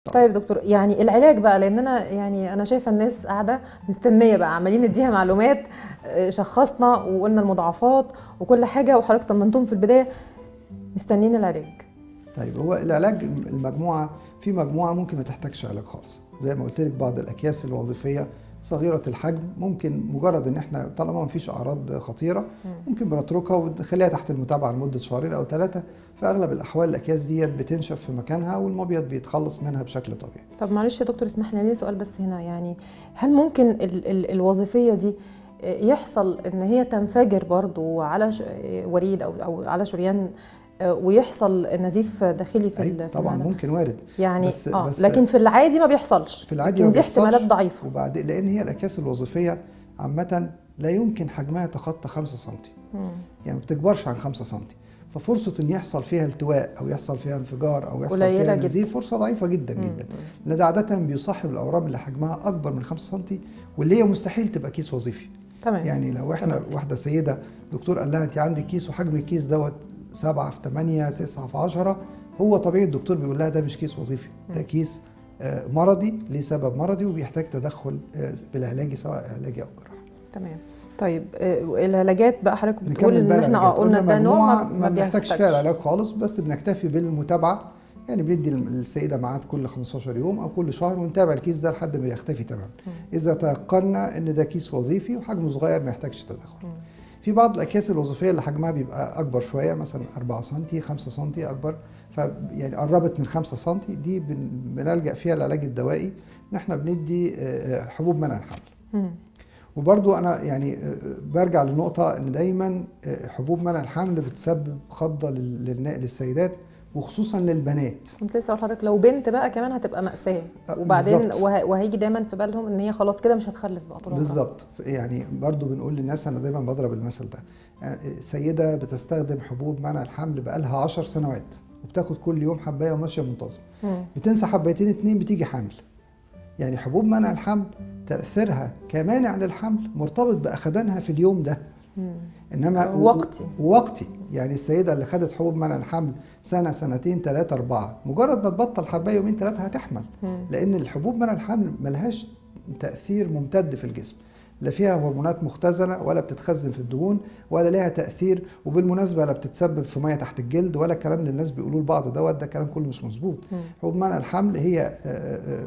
طيب دكتور يعني العلاج بقى لان انا يعني انا شايفه الناس قاعده مستنيه بقى عمالين نديها معلومات آه، شخصنا وقلنا المضاعفات وكل حاجه وحضرتك طمنتهم في البدايه مستنيين العلاج طيب هو العلاج المجموعه في مجموعه ممكن ما تحتاجش علاج خالص زي ما قلت لك بعض الاكياس الوظيفيه صغيره الحجم ممكن مجرد ان احنا طالما ما فيش اعراض خطيره ممكن بنتركها ونخليها تحت المتابعه لمده شهرين او ثلاثه في اغلب الاحوال الاكياس ديت بتنشف في مكانها والمبيض بيتخلص منها بشكل طبيعي طب معلش يا دكتور اسمح لي ليه سؤال بس هنا يعني هل ممكن ال ال الوظيفيه دي آه، يحصل ان هي تنفجر برضو على ش- آه، وريد او او على شريان آه، ويحصل نزيف داخلي في ال- أي في طبعا المعدة؟ ممكن وارد يعني بس- اه بس- لكن في العادي ما بيحصلش في العادي لكن ما دي بيحصلش. احتمالات ضعيفه وبعد لان هي الاكياس الوظيفيه عامه لا يمكن حجمها يتخطى 5 سم مم. يعني ما بتكبرش عن 5 سم ففرصه ان يحصل فيها التواء او يحصل فيها انفجار او يحصل قليلة فيها جدا. نزيف فرصه ضعيفه جدا جدا لان ده عاده بيصاحب الاورام اللي حجمها اكبر من 5 سم واللي هي مستحيل تبقى كيس وظيفي تمام يعني لو احنا واحده سيده دكتور قال لها انت عندك كيس وحجم الكيس دوت 7 في 8 9 في 10 هو طبيعي الدكتور بيقول لها ده مش كيس وظيفي ده كيس آه، مرضي ليه سبب مرضي وبيحتاج تدخل آه، بالعلاجي سواء علاجي او جراحي تمام طيب آه، العلاجات بقى حضرتك بتقول نكمل ان بقى احنا اه العلاجات. قلنا ده نوع مجموعة ما, ما بنحتاجش فيها بيحتاجش. العلاج خالص بس بنكتفي بالمتابعه يعني بندي السيده ميعاد كل 15 يوم او كل شهر ونتابع الكيس ده لحد ما يختفي تماما اذا تيقنا ان ده كيس وظيفي وحجمه صغير ما يحتاجش تدخل في بعض الاكياس الوظيفيه اللي حجمها بيبقى اكبر شويه مثلا 4 سم 5 سم اكبر ف يعني قربت من 5 سم دي بن- بنلجا فيها العلاج الدوائي ان احنا بندي آه، آه، حبوب منع الحمل مم. وبرضو انا يعني آه، برجع للنقطه ان دايما آه، حبوب منع الحمل بتسبب خضه لل- للنا- للسيدات وخصوصا للبنات كنت لسه اقول لحضرتك لو بنت بقى كمان هتبقى مأساة أه، وبعدين بالظبط. وه... وهيجي دايما في بالهم ان هي خلاص كده مش هتخلف بقى طول عمرها. بالظبط يعني برضو بنقول للناس انا دايما بضرب المثل ده يعني سيده بتستخدم حبوب منع الحمل بقالها 10 سنوات وبتاخد كل يوم حبايه وماشيه منتظم مم. بتنسى حبايتين اتنين بتيجي حامل يعني حبوب منع الحمل تاثيرها كمانع للحمل مرتبط باخدانها في اليوم ده مم. انما وقتي. وقتي يعني السيده اللي خدت حبوب منع الحمل سنه سنتين ثلاثه اربعه مجرد ما تبطل حبايه يومين ثلاثه هتحمل مم. لان الحبوب منع الحمل ملهاش تاثير ممتد في الجسم لا فيها هرمونات مختزنه ولا بتتخزن في الدهون ولا لها تاثير وبالمناسبه لا بتتسبب في ميه تحت الجلد ولا الكلام اللي الناس بيقولوه لبعض دوت ده كلام كله مش مظبوط مم. حبوب منع الحمل هي آه، آه،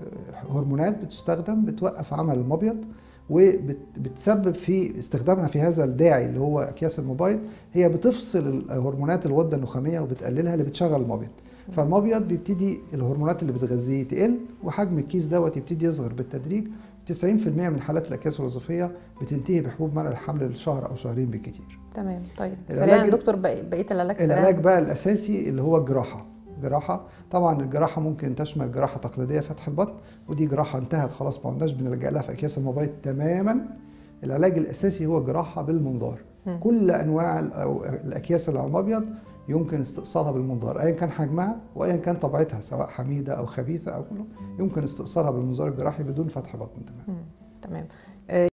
آه، هرمونات بتستخدم بتوقف عمل المبيض وبتسبب في استخدامها في هذا الداعي اللي هو اكياس المبيض هي بتفصل هرمونات الغده النخاميه وبتقللها اللي بتشغل المبيض فالمبيض بيبتدي الهرمونات اللي بتغذيه تقل وحجم الكيس دوت يبتدي يصغر بالتدريج 90% من حالات الاكياس الوظيفيه بتنتهي بحبوب منع الحمل لشهر او شهرين بالكتير تمام طيب العلاج سريعا يا ال- دكتور بقي- بقيه العلاج سريعا العلاج بقى الاساسي اللي هو الجراحه جراحه طبعا الجراحه ممكن تشمل جراحه تقليديه فتح البطن ودي جراحه انتهت خلاص ما عدناش بنلجا لها في اكياس المبيض تماما العلاج الاساسي هو جراحه بالمنظار مم. كل انواع ال- او الاكياس اللي على المبيض يمكن استئصالها بالمنظار ايا كان حجمها وايا كان طبيعتها سواء حميده او خبيثه او كله يمكن استئصالها بالمنظار الجراحي بدون فتح بطن تمام مم. تمام